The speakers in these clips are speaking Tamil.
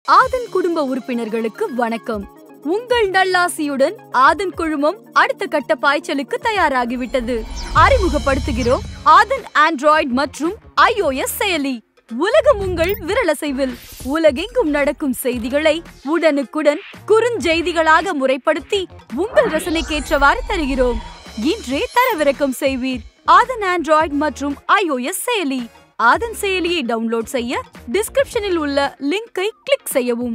ஆதன் குடும்ப உறுப்பினர்களுக்கு வணக்கம் உங்கள் நல்லாசியுடன் ஆதன் குழுமம் அடுத்த கட்ட பாய்ச்சலுக்கு தயாராகிவிட்டது அறிமுகப்படுத்துகிறோம் ஆதன் ஆண்ட்ராய்டு மற்றும் iOS செயலி உலகம் உங்கள் விரலசைவில் உலகெங்கும் நடக்கும் செய்திகளை உடனுக்குடன் குறுஞ்செய்திகளாக முறைப்படுத்தி உங்கள் ரசனைக்கேற்றவாறு தருகிறோம் இன்றே தரவிறக்கம் செய்வீர் ஆதன் ஆண்ட்ராய்டு மற்றும் iOS செயலி ஆதன் செயலியை டவுன்லோட் செய்ய டிஸ்கிரிப்ஷனில் உள்ள லிங்கை கிளிக் செய்யவும்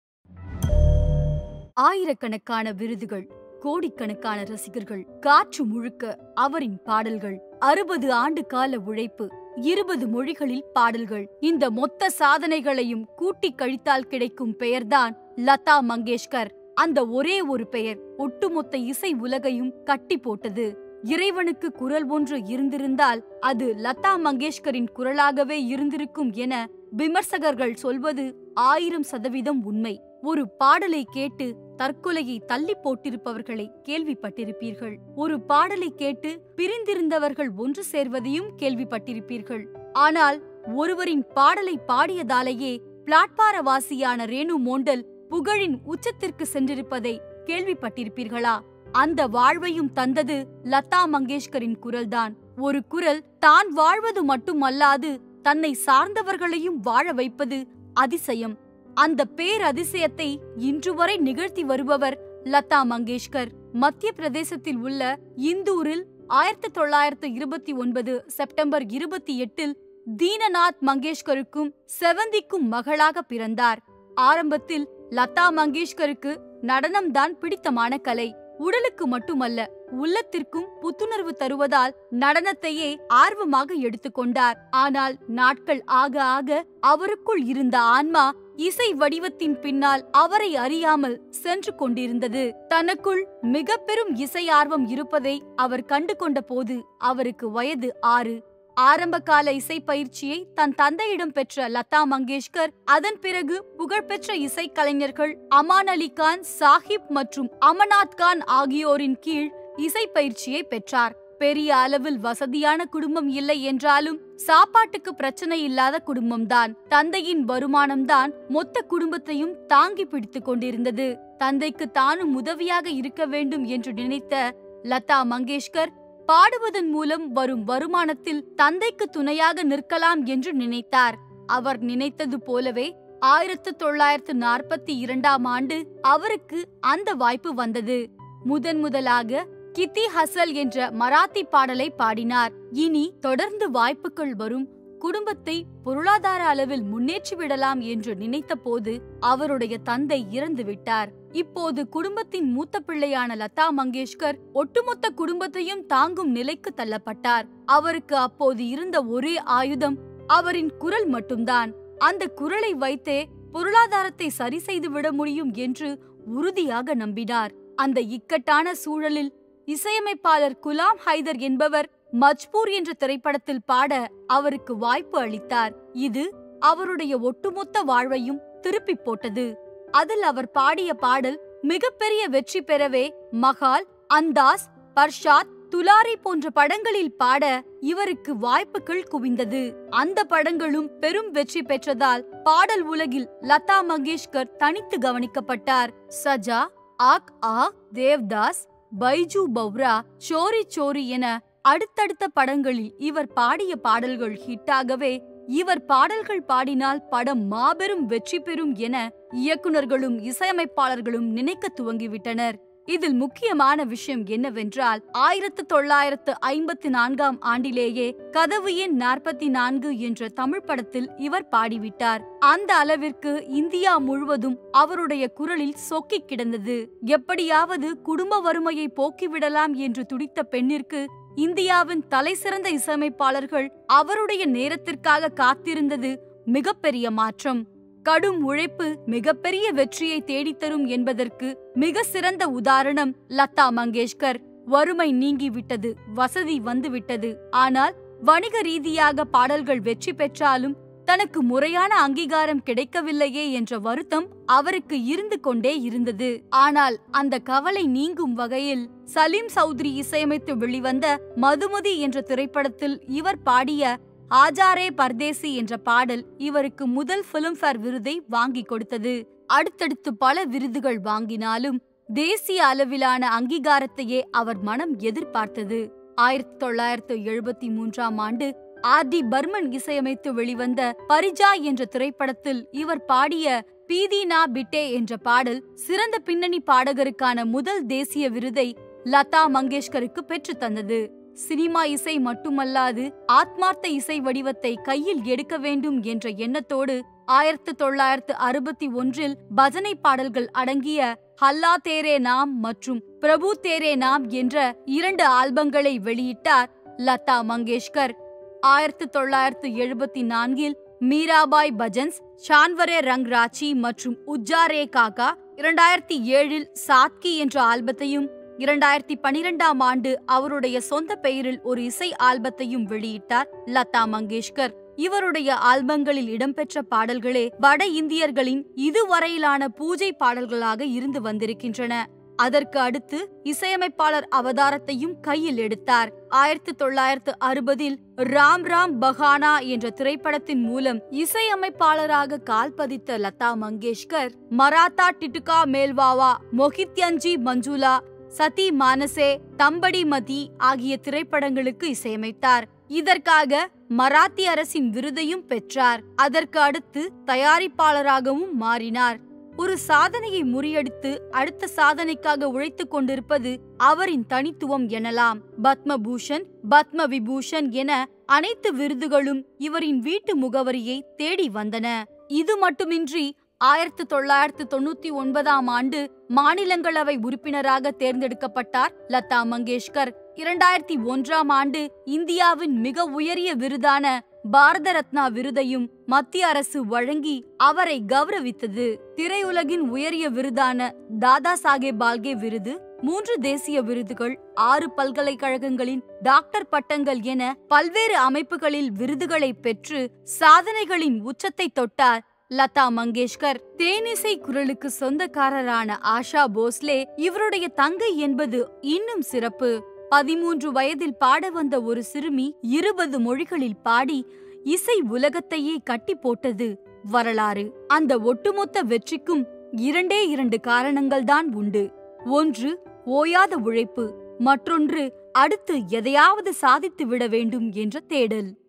ஆயிரக்கணக்கான விருதுகள் கோடிக்கணக்கான ரசிகர்கள் காற்று முழுக்க அவரின் பாடல்கள் அறுபது ஆண்டு கால உழைப்பு இருபது மொழிகளில் பாடல்கள் இந்த மொத்த சாதனைகளையும் கூட்டி கழித்தால் கிடைக்கும் பெயர்தான் லதா மங்கேஷ்கர் அந்த ஒரே ஒரு பெயர் ஒட்டுமொத்த இசை உலகையும் கட்டி போட்டது இறைவனுக்கு குரல் ஒன்று இருந்திருந்தால் அது லதா மங்கேஷ்கரின் குரலாகவே இருந்திருக்கும் என விமர்சகர்கள் சொல்வது ஆயிரம் சதவீதம் உண்மை ஒரு பாடலை கேட்டு தற்கொலையை தள்ளி போட்டிருப்பவர்களை கேள்விப்பட்டிருப்பீர்கள் ஒரு பாடலை கேட்டு பிரிந்திருந்தவர்கள் ஒன்று சேர்வதையும் கேள்விப்பட்டிருப்பீர்கள் ஆனால் ஒருவரின் பாடலை பாடியதாலேயே பிளாட்பாரவாசியான ரேணு மோண்டல் புகழின் உச்சத்திற்கு சென்றிருப்பதை கேள்விப்பட்டிருப்பீர்களா அந்த வாழ்வையும் தந்தது லதா மங்கேஷ்கரின் குரல்தான் ஒரு குரல் தான் வாழ்வது மட்டுமல்லாது தன்னை சார்ந்தவர்களையும் வாழ வைப்பது அதிசயம் அந்த பேரதிசயத்தை இன்று வரை நிகழ்த்தி வருபவர் லதா மங்கேஷ்கர் மத்திய பிரதேசத்தில் உள்ள இந்தூரில் ஆயிரத்தி தொள்ளாயிரத்து இருபத்தி ஒன்பது செப்டம்பர் இருபத்தி எட்டில் தீனநாத் மங்கேஷ்கருக்கும் செவந்திக்கும் மகளாக பிறந்தார் ஆரம்பத்தில் லதா மங்கேஷ்கருக்கு நடனம்தான் பிடித்தமான கலை உடலுக்கு மட்டுமல்ல உள்ளத்திற்கும் புத்துணர்வு தருவதால் நடனத்தையே ஆர்வமாக எடுத்துக்கொண்டார் ஆனால் நாட்கள் ஆக ஆக அவருக்குள் இருந்த ஆன்மா இசை வடிவத்தின் பின்னால் அவரை அறியாமல் சென்று கொண்டிருந்தது தனக்குள் மிக பெரும் இசை ஆர்வம் இருப்பதை அவர் கண்டு கொண்ட போது அவருக்கு வயது ஆறு ஆரம்பகால இசை பயிற்சியை தன் தந்தையிடம் பெற்ற லதா மங்கேஷ்கர் அதன் பிறகு புகழ்பெற்ற இசைக்கலைஞர்கள் அமான் அலி கான் சாஹிப் மற்றும் அமர்நாத் கான் ஆகியோரின் கீழ் இசை பயிற்சியை பெற்றார் பெரிய அளவில் வசதியான குடும்பம் இல்லை என்றாலும் சாப்பாட்டுக்கு பிரச்சனை இல்லாத குடும்பம்தான் தந்தையின் வருமானம்தான் மொத்த குடும்பத்தையும் தாங்கி பிடித்துக் கொண்டிருந்தது தந்தைக்கு தானும் உதவியாக இருக்க வேண்டும் என்று நினைத்த லதா மங்கேஷ்கர் பாடுவதன் மூலம் வரும் வருமானத்தில் தந்தைக்கு துணையாக நிற்கலாம் என்று நினைத்தார் அவர் நினைத்தது போலவே ஆயிரத்து தொள்ளாயிரத்து நாற்பத்தி இரண்டாம் ஆண்டு அவருக்கு அந்த வாய்ப்பு வந்தது முதன் முதலாக கித்தி ஹசல் என்ற மராத்தி பாடலை பாடினார் இனி தொடர்ந்து வாய்ப்புகள் வரும் குடும்பத்தை பொருளாதார அளவில் முன்னேற்றி விடலாம் என்று நினைத்த போது அவருடைய தந்தை இறந்து விட்டார் இப்போது குடும்பத்தின் மூத்த பிள்ளையான லதா மங்கேஷ்கர் ஒட்டுமொத்த குடும்பத்தையும் தாங்கும் நிலைக்கு தள்ளப்பட்டார் அவருக்கு அப்போது இருந்த ஒரே ஆயுதம் அவரின் குரல் மட்டும்தான் அந்த குரலை வைத்தே பொருளாதாரத்தை சரி செய்து விட முடியும் என்று உறுதியாக நம்பினார் அந்த இக்கட்டான சூழலில் இசையமைப்பாளர் குலாம் ஹைதர் என்பவர் மஜ்பூர் என்ற திரைப்படத்தில் பாட அவருக்கு வாய்ப்பு அளித்தார் இது அவருடைய ஒட்டுமொத்த வாழ்வையும் திருப்பி போட்டது அதில் அவர் பாடிய பாடல் மிகப்பெரிய வெற்றி பெறவே மகால் அந்தாஸ் பர்ஷாத் துலாரி போன்ற படங்களில் பாட இவருக்கு வாய்ப்புகள் குவிந்தது அந்த படங்களும் பெரும் வெற்றி பெற்றதால் பாடல் உலகில் லதா மங்கேஷ்கர் தனித்து கவனிக்கப்பட்டார் சஜா ஆக் ஆ தேவ்தாஸ் பைஜு பவ்ரா சோரி சோரி என அடுத்தடுத்த படங்களில் இவர் பாடிய பாடல்கள் ஹிட்டாகவே இவர் பாடல்கள் பாடினால் படம் மாபெரும் வெற்றி பெறும் என இயக்குனர்களும் இசையமைப்பாளர்களும் நினைக்க துவங்கிவிட்டனர் இதில் முக்கியமான விஷயம் என்னவென்றால் ஆயிரத்து தொள்ளாயிரத்து ஐம்பத்தி நான்காம் ஆண்டிலேயே கதவு எண் நாற்பத்தி நான்கு என்ற தமிழ் படத்தில் இவர் பாடிவிட்டார் அந்த அளவிற்கு இந்தியா முழுவதும் அவருடைய குரலில் சொக்கி கிடந்தது எப்படியாவது குடும்ப வறுமையை போக்கிவிடலாம் என்று துடித்த பெண்ணிற்கு இந்தியாவின் தலைசிறந்த இசையமைப்பாளர்கள் அவருடைய நேரத்திற்காக காத்திருந்தது மிகப்பெரிய மாற்றம் கடும் உழைப்பு மிகப்பெரிய வெற்றியை தேடித்தரும் என்பதற்கு மிக சிறந்த உதாரணம் லதா மங்கேஷ்கர் வறுமை நீங்கிவிட்டது வசதி வந்துவிட்டது ஆனால் வணிக ரீதியாக பாடல்கள் வெற்றி பெற்றாலும் தனக்கு முறையான அங்கீகாரம் கிடைக்கவில்லையே என்ற வருத்தம் அவருக்கு இருந்து கொண்டே இருந்தது ஆனால் அந்த கவலை நீங்கும் வகையில் சலீம் சௌத்ரி இசையமைத்து வெளிவந்த மதுமதி என்ற திரைப்படத்தில் இவர் பாடிய ஆஜாரே பர்தேசி என்ற பாடல் இவருக்கு முதல் பிலிம்பேர் விருதை வாங்கி கொடுத்தது அடுத்தடுத்து பல விருதுகள் வாங்கினாலும் தேசிய அளவிலான அங்கீகாரத்தையே அவர் மனம் எதிர்பார்த்தது ஆயிரத்தி தொள்ளாயிரத்து எழுபத்தி மூன்றாம் ஆண்டு ஆர் டி பர்மன் இசையமைத்து வெளிவந்த பரிஜா என்ற திரைப்படத்தில் இவர் பாடிய பீதினா பிட்டே என்ற பாடல் சிறந்த பின்னணி பாடகருக்கான முதல் தேசிய விருதை லதா மங்கேஷ்கருக்கு பெற்றுத் தந்தது சினிமா இசை மட்டுமல்லாது ஆத்மார்த்த இசை வடிவத்தை கையில் எடுக்க வேண்டும் என்ற எண்ணத்தோடு ஆயிரத்து தொள்ளாயிரத்து அறுபத்தி ஒன்றில் பஜனை பாடல்கள் அடங்கிய ஹல்லா தேரே நாம் மற்றும் பிரபு தேரே நாம் என்ற இரண்டு ஆல்பங்களை வெளியிட்டார் லதா மங்கேஷ்கர் ஆயிரத்து தொள்ளாயிரத்து எழுபத்தி நான்கில் மீராபாய் பஜன்ஸ் ஷான்வரே ரங் ராச்சி மற்றும் உஜ்ஜாரே காகா இரண்டாயிரத்தி ஏழில் சாத்கி என்ற ஆல்பத்தையும் இரண்டாயிரத்தி பனிரெண்டாம் ஆண்டு அவருடைய சொந்த பெயரில் ஒரு இசை ஆல்பத்தையும் வெளியிட்டார் லதா மங்கேஷ்கர் இவருடைய ஆல்பங்களில் இடம்பெற்ற பாடல்களே வட இந்தியர்களின் இதுவரையிலான பூஜை பாடல்களாக இருந்து வந்திருக்கின்றன அதற்கு அடுத்து இசையமைப்பாளர் அவதாரத்தையும் கையில் எடுத்தார் ஆயிரத்தி தொள்ளாயிரத்து அறுபதில் ராம் ராம் பஹானா என்ற திரைப்படத்தின் மூலம் இசையமைப்பாளராக கால் பதித்த லதா மங்கேஷ்கர் மராத்தா டிட்டுகா மேல்வாவா மொஹித்யஞ்சி மஞ்சுளா சதி மானசே தம்படி மதி ஆகிய திரைப்படங்களுக்கு இசையமைத்தார் இதற்காக மராத்தி அரசின் விருதையும் பெற்றார் அதற்கு அடுத்து தயாரிப்பாளராகவும் மாறினார் ஒரு சாதனையை முறியடித்து அடுத்த சாதனைக்காக உழைத்துக் கொண்டிருப்பது அவரின் தனித்துவம் எனலாம் பத்மபூஷன் பத்ம விபூஷன் என அனைத்து விருதுகளும் இவரின் வீட்டு முகவரியை தேடி வந்தன இது மட்டுமின்றி ஆயிரத்து தொள்ளாயிரத்து தொண்ணூத்தி ஒன்பதாம் ஆண்டு மாநிலங்களவை உறுப்பினராக தேர்ந்தெடுக்கப்பட்டார் லதா மங்கேஷ்கர் இரண்டாயிரத்தி ஒன்றாம் ஆண்டு இந்தியாவின் மிக உயரிய விருதான பாரத ரத்னா விருதையும் மத்திய அரசு வழங்கி அவரை கௌரவித்தது திரையுலகின் உயரிய விருதான தாதா சாஹேப் பால்கே விருது மூன்று தேசிய விருதுகள் ஆறு பல்கலைக்கழகங்களின் டாக்டர் பட்டங்கள் என பல்வேறு அமைப்புகளில் விருதுகளை பெற்று சாதனைகளின் உச்சத்தை தொட்டார் லதா மங்கேஷ்கர் தேனிசை குரலுக்கு சொந்தக்காரரான ஆஷா போஸ்லே இவருடைய தங்கை என்பது இன்னும் சிறப்பு பதிமூன்று வயதில் பாட வந்த ஒரு சிறுமி இருபது மொழிகளில் பாடி இசை உலகத்தையே கட்டி போட்டது வரலாறு அந்த ஒட்டுமொத்த வெற்றிக்கும் இரண்டே இரண்டு காரணங்கள்தான் உண்டு ஒன்று ஓயாத உழைப்பு மற்றொன்று அடுத்து எதையாவது சாதித்து விட வேண்டும் என்ற தேடல்